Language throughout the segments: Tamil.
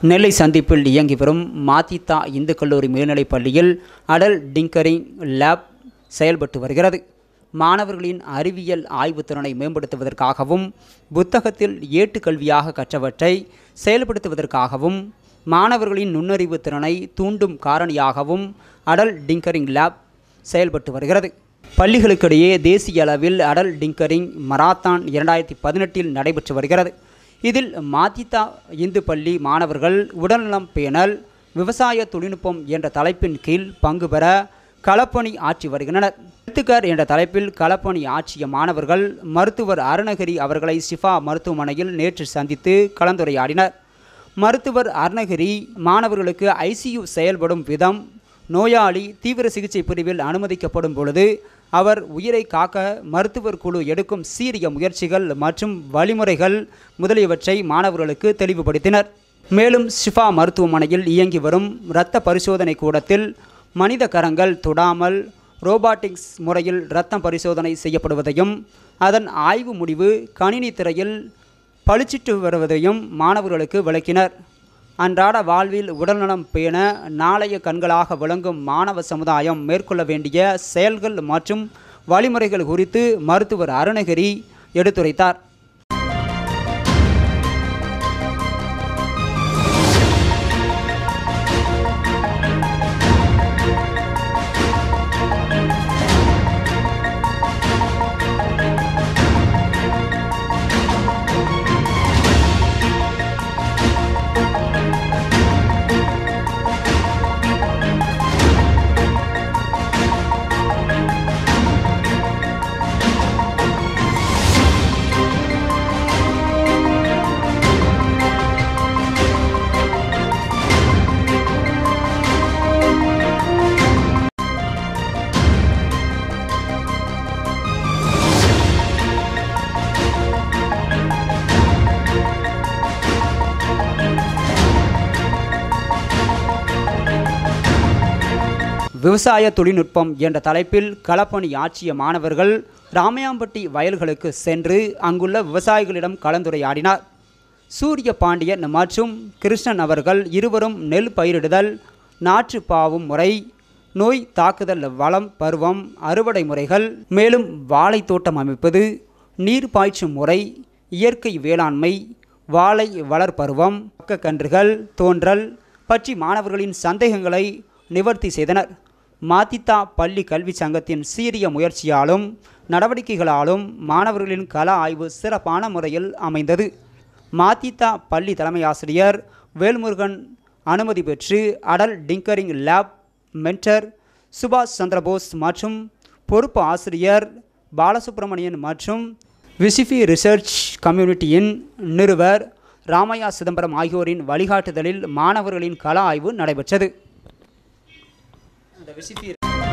நெல்லை சந்திப்பில் இயங்கி வரும் மாத்தித்தா இந்து கல்லூரி மேல்நிலைப் பள்ளியில் அடல் டிங்கரிங் லேப் செயல்பட்டு வருகிறது மாணவர்களின் அறிவியல் ஆய்வுத் திறனை மேம்படுத்துவதற்காகவும் புத்தகத்தில் ஏட்டுக்கல்வியாக கற்றவற்றை செயல்படுத்துவதற்காகவும் மாணவர்களின் நுண்ணறிவு திறனை தூண்டும் காரணியாகவும் அடல் டிங்கரிங் லேப் செயல்பட்டு வருகிறது பள்ளிகளுக்கிடையே தேசிய அளவில் அடல் டிங்கரிங் மராத்தான் இரண்டாயிரத்தி பதினெட்டில் நடைபெற்று வருகிறது இதில் மாத்தித்தா இந்து பள்ளி மாணவர்கள் உடல்நலம் பேணல் விவசாய தொழில்நுட்பம் என்ற தலைப்பின் கீழ் பங்கு பெற களப்பணி ஆற்றி வருகின்றனர் எழுத்துக்கர் என்ற தலைப்பில் களப்பணி ஆற்றிய மாணவர்கள் மருத்துவர் அருணகிரி அவர்களை சிஃபா மருத்துவமனையில் நேற்று சந்தித்து கலந்துரையாடினர் மருத்துவர் அருணகிரி மாணவர்களுக்கு ஐசியு செயல்படும் விதம் நோயாளி தீவிர சிகிச்சை பிரிவில் அனுமதிக்கப்படும் பொழுது அவர் உயிரை காக்க மருத்துவர் குழு எடுக்கும் சீரிய முயற்சிகள் மற்றும் வழிமுறைகள் முதலியவற்றை மாணவர்களுக்கு தெளிவுபடுத்தினர் மேலும் ஷிஃபா மருத்துவமனையில் இயங்கி வரும் இரத்த பரிசோதனை கூடத்தில் மனித கரங்கள் தொடாமல் ரோபாட்டிக்ஸ் முறையில் இரத்தம் பரிசோதனை செய்யப்படுவதையும் அதன் ஆய்வு முடிவு கணினி திரையில் பளிச்சிட்டு வருவதையும் மாணவர்களுக்கு விளக்கினர் அன்றாட வாழ்வில் உடல்நலம் பேண நாளைய கண்களாக விளங்கும் மாணவ சமுதாயம் மேற்கொள்ள வேண்டிய செயல்கள் மற்றும் வழிமுறைகள் குறித்து மருத்துவர் அருணகிரி எடுத்துரைத்தார் விவசாய தொழில்நுட்பம் என்ற தலைப்பில் களப்பணி ஆற்றிய மாணவர்கள் ராமையாம்பட்டி வயல்களுக்கு சென்று அங்குள்ள விவசாயிகளிடம் கலந்துரையாடினார் சூரிய பாண்டியன் மற்றும் கிருஷ்ணன் அவர்கள் இருவரும் நெல் பயிரிடுதல் நாற்று பாவும் முறை நோய் தாக்குதல் வளம் பருவம் அறுவடை முறைகள் மேலும் வாழைத் தோட்டம் அமைப்பது நீர் பாய்ச்சும் முறை இயற்கை வேளாண்மை வாழை வளர்பருவம் பக்கக்கன்றுகள் தோன்றல் பற்றி மாணவர்களின் சந்தேகங்களை நிவர்த்தி செய்தனர் மாத்தித்தா பள்ளி கல்வி சங்கத்தின் சீரிய முயற்சியாலும் நடவடிக்கைகளாலும் மாணவர்களின் கள ஆய்வு சிறப்பான முறையில் அமைந்தது மாத்தித்தா பள்ளி தலைமை ஆசிரியர் வேல்முருகன் அனுமதி பெற்று அடல் டிங்கரிங் லேப் மென்டர் சுபாஷ் சந்திரபோஸ் மற்றும் பொறுப்பு ஆசிரியர் பாலசுப்ரமணியன் மற்றும் விசிஃபி ரிசர்ச் கம்யூனிட்டியின் நிறுவர் ராமையா சிதம்பரம் ஆகியோரின் வழிகாட்டுதலில் மாணவர்களின் கள ஆய்வு நடைபெற்றது அந்த விசிஃபி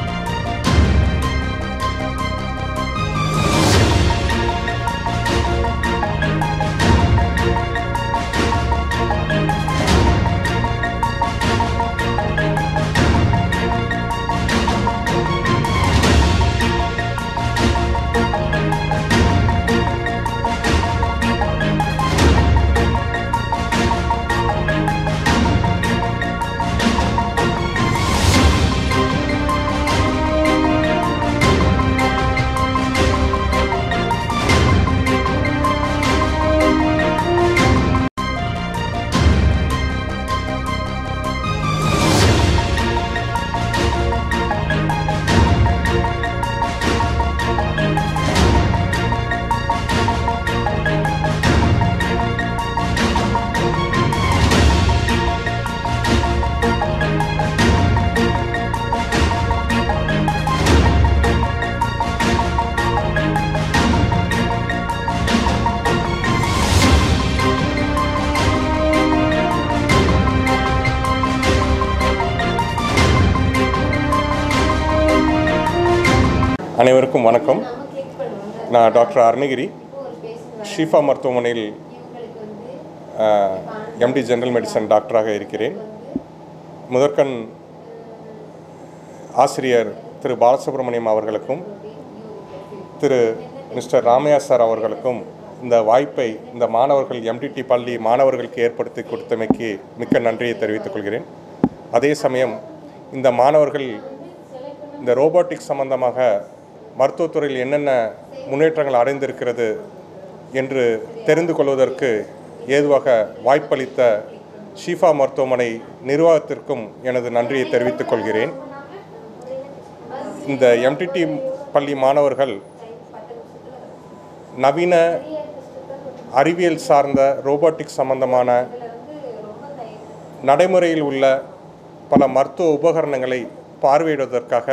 அனைவருக்கும் வணக்கம் நான் டாக்டர் அருணகிரி ஷீஃபா மருத்துவமனையில் எம்டி ஜெனரல் மெடிசன் டாக்டராக இருக்கிறேன் முதற்கண் ஆசிரியர் திரு பாலசுப்ரமணியம் அவர்களுக்கும் திரு மிஸ்டர் ராமையா சார் அவர்களுக்கும் இந்த வாய்ப்பை இந்த மாணவர்கள் எம்டிடி பள்ளி மாணவர்களுக்கு ஏற்படுத்தி கொடுத்தமைக்கு மிக்க நன்றியை தெரிவித்துக் கொள்கிறேன் அதே சமயம் இந்த மாணவர்கள் இந்த ரோபோட்டிக்ஸ் சம்பந்தமாக மருத்துவத்துறையில் என்னென்ன முன்னேற்றங்கள் அடைந்திருக்கிறது என்று தெரிந்து கொள்வதற்கு ஏதுவாக வாய்ப்பளித்த ஷீஃபா மருத்துவமனை நிர்வாகத்திற்கும் எனது நன்றியை தெரிவித்துக் கொள்கிறேன் இந்த எம்டிடி பள்ளி மாணவர்கள் நவீன அறிவியல் சார்ந்த ரோபோட்டிக்ஸ் சம்பந்தமான நடைமுறையில் உள்ள பல மருத்துவ உபகரணங்களை பார்வையிடுவதற்காக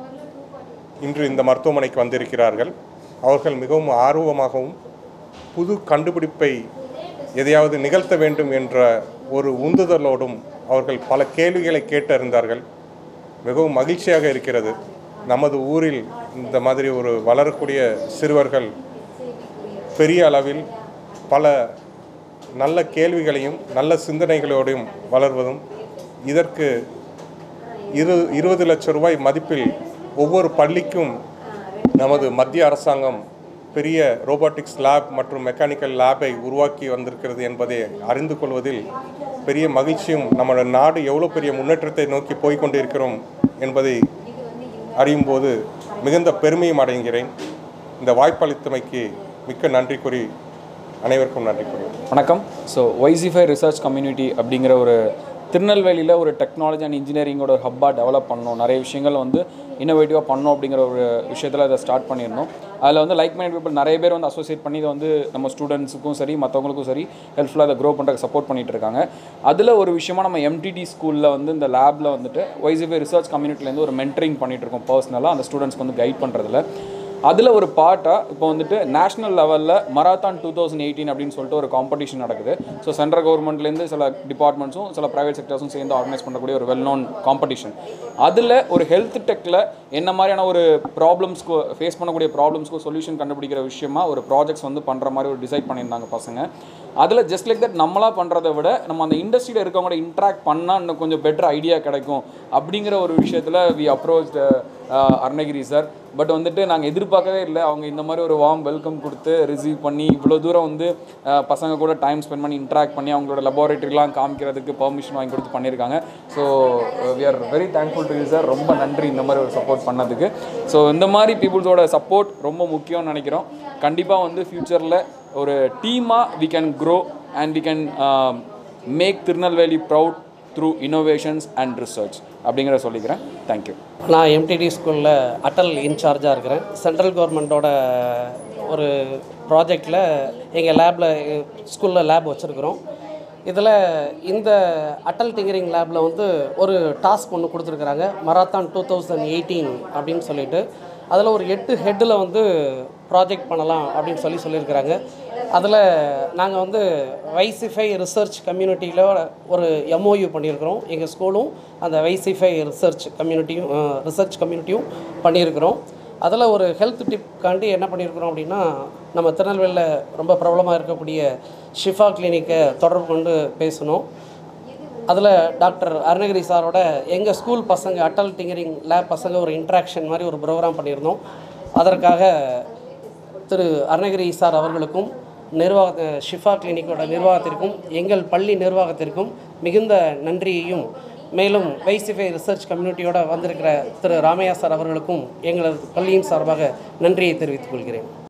இன்று இந்த மருத்துவமனைக்கு வந்திருக்கிறார்கள் அவர்கள் மிகவும் ஆர்வமாகவும் புது கண்டுபிடிப்பை எதையாவது நிகழ்த்த வேண்டும் என்ற ஒரு உந்துதலோடும் அவர்கள் பல கேள்விகளை கேட்டறிந்தார்கள் மிகவும் மகிழ்ச்சியாக இருக்கிறது நமது ஊரில் இந்த மாதிரி ஒரு வளரக்கூடிய சிறுவர்கள் பெரிய அளவில் பல நல்ல கேள்விகளையும் நல்ல சிந்தனைகளோடும் வளர்வதும் இதற்கு இரு இருபது லட்சம் ரூபாய் மதிப்பில் ஒவ்வொரு பள்ளிக்கும் நமது மத்திய அரசாங்கம் பெரிய ரோபோட்டிக்ஸ் லேப் மற்றும் மெக்கானிக்கல் லேபை உருவாக்கி வந்திருக்கிறது என்பதை அறிந்து கொள்வதில் பெரிய மகிழ்ச்சியும் நம்மளோட நாடு எவ்வளோ பெரிய முன்னேற்றத்தை நோக்கி போய்க் கொண்டிருக்கிறோம் என்பதை அறியும் போது மிகுந்த பெருமையும் அடைகிறேன் இந்த வாய்ப்பளித்தமைக்கு மிக்க நன்றி கூறி அனைவருக்கும் நன்றி கூறி வணக்கம் ஸோ ஒய்சிஃபை ரிசர்ச் கம்யூனிட்டி அப்படிங்கிற ஒரு திருநெல்வேலியில் ஒரு டெக்னாலஜி அண்ட் இன்ஜினியரிங்கோட ஒரு ஹப்பாக டெவலப் பண்ணணும் நிறைய விஷயங்கள் வந்து இன்னோவேட்டிவாக பண்ணணும் அப்படிங்கிற ஒரு விஷயத்தில் அதை ஸ்டார்ட் பண்ணியிருந்தோம் அதில் வந்து லைக் மைண்ட் பீப்புள் நிறைய பேர் வந்து அசோசியேட் பண்ணி இதை வந்து நம்ம ஸ்டூடெண்ட்ஸுக்கும் சரி மற்றவங்களுக்கும் சரி ஹெல்ப்ஃபுல்லாக அதை க்ரோ பண்ணுறதுக்கு சப்போர்ட் பண்ணிட்டு இருக்காங்க அதில் ஒரு விஷயமா நம்ம எம்டிடி ஸ்கூலில் வந்து இந்த லேபில் வந்துட்டு ஒய்சிஃபை ரிசர்ச் கம்யூனிட்டிலேருந்து ஒரு மென்டரிங் பண்ணிட்டு இருக்கோம் பர்சனலாக அந்த ஸ்டூடெண்ட்ஸ்க்கு வந்து கைட் பண்ணுறதுல அதில் ஒரு பார்ட்டாக இப்போ வந்துட்டு நேஷனல் லெவலில் மராத்தான் டூ தௌசண்ட் எயிட்டீன் அப்படின்னு சொல்லிட்டு ஒரு காம்படிஷன் நடக்குது ஸோ சென்ட்ரல் கவர்மெண்ட்லேருந்து சில டிபார்ட்மெண்ட்ஸும் சில ப்ரைவேட் செக்டர்ஸும் சேர்ந்து ஆர்கனைஸ் பண்ணக்கூடிய ஒரு வெல் நோன் காம்படிஷன் அதில் ஒரு ஹெல்த் டெக்கில் என்ன மாதிரியான ஒரு ப்ராப்ளம்ஸ்க்கு ஃபேஸ் பண்ணக்கூடிய ப்ராப்ளம்ஸ்க்கு சொல்யூஷன் கண்டுபிடிக்கிற விஷயமா ஒரு ப்ராஜெக்ட்ஸ் வந்து பண்ணுற மாதிரி ஒரு டிசைட் பண்ணியிருந்தாங்க பசங்க அதில் ஜஸ்ட் லைக் தட் நம்மளா பண்ணுறதை விட நம்ம அந்த இண்டஸ்ட்ரியில் இருக்கவங்களோட இன்ட்ராக்ட் பண்ணால் இன்னும் கொஞ்சம் பெட்டர் ஐடியா கிடைக்கும் அப்படிங்கிற ஒரு விஷயத்தில் we approach Arunagiri sir but வந்துட்டு நாங்கள் எதிர்பார்க்கவே இல்லை அவங்க இந்த மாதிரி ஒரு வார்ம் வெல்கம் கொடுத்து ரிசீவ் பண்ணி இவ்வளோ தூரம் வந்து அஹ், பசங்க கூட டைம் ஸ்பெண்ட் பண்ணி இன்ட்ராக்ட் பண்ணி அவங்களோட லெபார்ட்டரிலாம் காமிக்கிறதுக்கு பெர்மிஷன் வாங்கி கொடுத்து பண்ணியிருக்காங்க so we are very thankful to you sir ரொம்ப நன்றி இந்த மாதிரி ஒரு சப்போர்ட் பண்ணதுக்கு ஸோ இந்த மாதிரி பீப்புள்ஸோட சப்போர்ட் ரொம்ப முக்கியம்னு நினைக்கிறோம் கண்டிப்பாக வந்து ஃப்யூச்சரில் ஒரு டீமாக we can grow and we can make Tirunelveli proud through innovations and research அப்படிங்கிற சொல்லிக்கிறேன் தேங்க்யூ நான் எம்டிடி ஸ்கூலில் அட்டல் இன்சார்ஜாக இருக்கிறேன் சென்ட்ரல் கவர்மெண்ட்டோட ஒரு ப்ராஜெக்டில் எங்கள் லேபில் ஸ்கூலில் லேப் வச்சுருக்குறோம் இதில் இந்த அட்டல் டிங்கரிங் லேபில் வந்து ஒரு டாஸ்க் ஒன்று கொடுத்துருக்குறாங்க மராத்தான் டூ தௌசண்ட் எயிட்டீன் அப்படின்னு சொல்லிட்டு அதில் ஒரு எட்டு ஹெட்டில் வந்து ப்ராஜெக்ட் பண்ணலாம் அப்படின்னு சொல்லி சொல்லியிருக்கிறாங்க அதில் நாங்கள் வந்து வைசிஃபை ரிசர்ச் கம்யூனிட்டியில் ஒரு எம்ஓயு பண்ணியிருக்கிறோம் எங்கள் ஸ்கூலும் அந்த வைசிஃபை ரிசர்ச் கம்யூனிட்டியும் ரிசர்ச் கம்யூனிட்டியும் பண்ணியிருக்கிறோம் அதில் ஒரு ஹெல்த் டிப்காண்டி என்ன பண்ணியிருக்கிறோம் அப்படின்னா நம்ம திருநெல்வேலியில் ரொம்ப பிரபலமாக இருக்கக்கூடிய ஷிஃபா கிளினிக்கை தொடர்பு கொண்டு பேசணும் அதில் டாக்டர் அருணகிரி சாரோட எங்கள் ஸ்கூல் பசங்க அட்டல் டிங்கரிங் லேப் பசங்க ஒரு இன்ட்ராக்ஷன் மாதிரி ஒரு ப்ரோக்ராம் பண்ணியிருந்தோம் அதற்காக திரு அருணகிரி சார் அவர்களுக்கும் நிர்வாக ஷிஃபா கிளினிக்கோட நிர்வாகத்திற்கும் எங்கள் பள்ளி நிர்வாகத்திற்கும் மிகுந்த நன்றியையும் மேலும் வைசிஃபை ரிசர்ச் கம்யூனிட்டியோட வந்திருக்கிற திரு ராமையா சார் அவர்களுக்கும் எங்களது பள்ளியின் சார்பாக நன்றியை தெரிவித்துக் கொள்கிறேன்